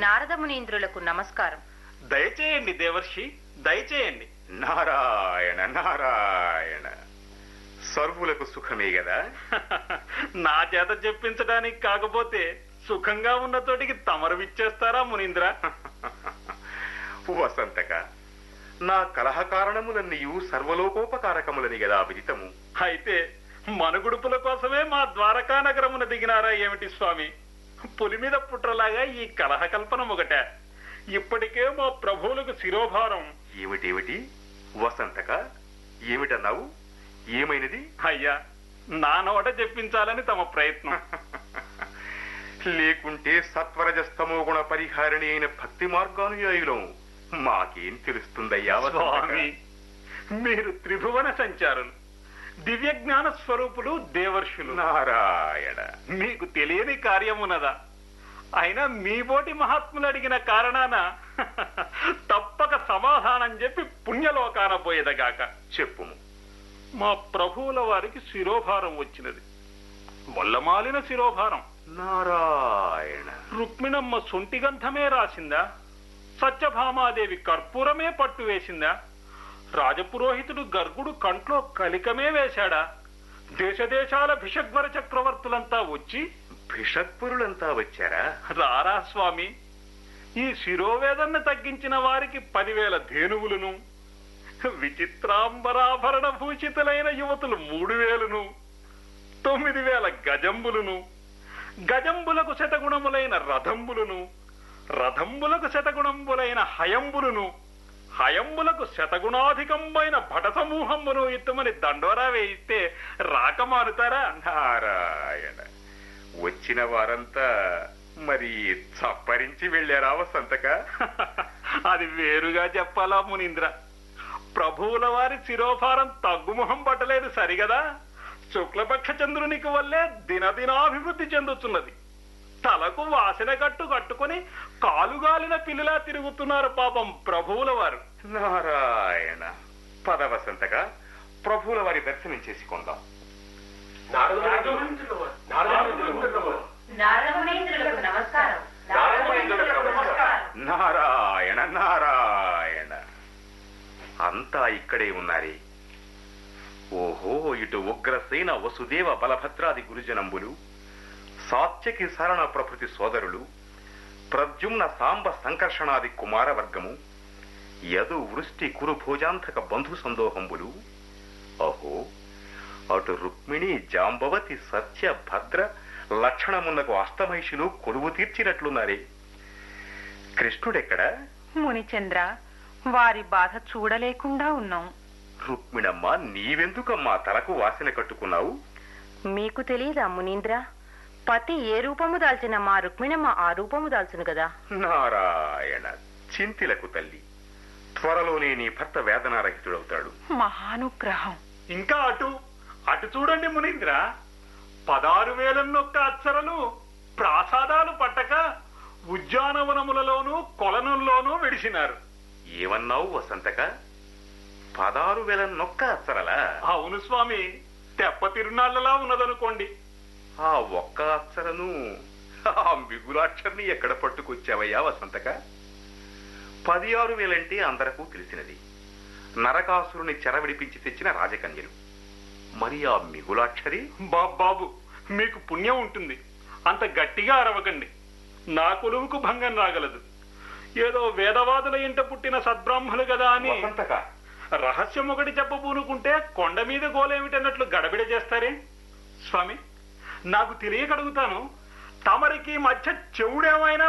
నారద మునీంద్రులకు నమస్కారం దయచేయండి దేవర్షి దయచేయండి నారాయణ నారాయణ సర్వులకు సుఖమే గదా నా చేత చెప్పించడానికి కాకపోతే సుఖంగా ఉన్న తోటికి తమరు విచ్చేస్తారా మునీంద్ర వసంతక నా కలహ కారణములన్నీయు సర్వలోకోపకారకములని గదా విదితము అయితే మనుగుడుపుల కోసమే మా ద్వారకా నగరమున దిగినారా ఏమిటి స్వామి పులి మీద పుట్రలాగా ఈ కలహ కల్పన ఒకట ఇప్పటికే మా ప్రభువులకు శిరోభారం ఏమిటేమిటి వసంతక ఏమిటన్నావు ఏమైనది అయ్యా నా నోట చెప్పించాలని తమ ప్రయత్నం లేకుంటే సత్వరజస్తమో గుణ పరిహారిణి అయిన భక్తి మార్గానుయాయులం మాకేం తెలుస్తుందయ్యా స్వామి వసంతక మీరు త్రిభువన సంచారులు దివ్య జ్ఞాన స్వరూపులు దేవర్షులు నారాయణ మీకు తెలియని కార్యమున్నదా అయినా మీ బోటి మహాత్ములు అడిగిన కారణాన తప్పక సమాధానం చెప్పి పుణ్యలోకాన పోయేదగాక చెప్పుము మా ప్రభువుల వారికి శిరోభారం వచ్చినది వల్లమాలిన శిరోభారం నారాయణ రుక్మిణమ్మ సొంటిగంధమే రాసిందా సత్యభామాదేవి కర్పూరమే పట్టు వేసిందా రాజపురోహితుడు గర్గుడు కంట్లో కలికమే వేశాడా దేశదేశాల భిషగ్వర చక్రవర్తులంతా వచ్చి భిషక్పురులంతా వచ్చారా రారా స్వామి ఈ శిరోవేదన్ని తగ్గించిన వారికి పదివేల ధేనువులను విచిత్రాంబరాభరణ భూషితులైన యువతులు మూడు వేలును తొమ్మిది వేల గజంబులను గజంబులకు శతగుణములైన రథంబులను రథంబులకు శతగుణంబులైన హయంబులను హయంబులకు శతగుణాధికంబైన భట సమూహంబును ఇత్తమని దండోరా వేయిస్తే రాకమారుతారా నారాయణ వచ్చిన వారంతా మరి చప్పరించి వెళ్ళారా వసంతక అది వేరుగా చెప్పాలా మునీంద్ర ప్రభువుల వారి శిరోభారం తగ్గుముఖం పట్టలేదు సరిగదా శుక్లపక్ష చంద్రునికి వల్లే దినదినాభివృద్ధి చెందుతున్నది తలకు వాసన కట్టు కట్టుకుని కాలుగాలిన పిల్లిలా తిరుగుతున్నారు పాపం ప్రభువుల వారు నారాయణ పద వసంతక ప్రభువుల వారి దర్శనం చేసుకుందాం నారద మునీంద్రులకు నమస్కారం నారాయణ నారాయణ అంతా ఇక్కడే ఉన్నారే ఓహో ఇటు ఉగ్రసేన వసుదేవ బలభద్రాది గురుజనంబులు సాత్యకి శరణ ప్రకృతి సోదరులు ప్రద్యుమ్న సాంబ సంకర్షణాది కుమారవర్గము యదు వృష్టి కురు భోజాంతక బంధు సందోహంబులు అహో అటు రుక్మిణి జాంబవతి సత్య భద్ర లక్షణమున్నకు అష్టమహిషులు కొలువు తీర్చినట్లున్నారే కృష్ణుడెక్కడా మునిచంద్ర వారి బాధ చూడలేకుండా ఉన్నాం రుక్మిణమ్మ నీవెందుకమ్మా తలకు వాసన కట్టుకున్నావు మీకు తెలియదా మునీంద్ర పతి ఏ రూపము దాల్చిన మా రుక్మిణమ్మ ఆ రూపము దాల్చును కదా నారాయణ చింతిలకు తల్లి త్వరలోనే నీ భర్త వేదనారహితుడవుతాడు మహానుగ్రహం ఇంకా అటు అటు చూడండి మునీంద్ర పదారు వేలన్నొక్క అక్షరలు ప్రాసాదాలు పట్టక ఉద్యానవనములలోనూ కొలనుల్లోనూ విడిచినారు ఏమన్నావు వసంతక పదారు వేల నొక్క అచ్చరలా అవును స్వామి తెప్ప తిరునాళ్ళలా ఉన్నదనుకోండి ఆ ఒక్క అచ్చరను ఆ మిగులాక్షర్ని ఎక్కడ పట్టుకొచ్చావయ్యా వసంతక పది ఆరు వేలంటే అందరకు తెలిసినది నరకాసురుని చెర విడిపించి తెచ్చిన రాజకన్యలు మరి ఆ మిగులాక్షరి బాబు బాబు మీకు పుణ్యం ఉంటుంది అంత గట్టిగా అరవకండి నా కొలువుకు భంగం రాగలదు ఏదో వేదవాదుల ఇంట పుట్టిన సద్బ్రాహ్మలు కదా అని వసంతక రహస్యం ఒకటి చెప్పబూనుకుంటే కొండ మీద గోలేమిటన్నట్లు గడబిడ చేస్తారే స్వామి నాకు తెలియకడుగుతాను తమరికి మధ్య చెవుడేమైనా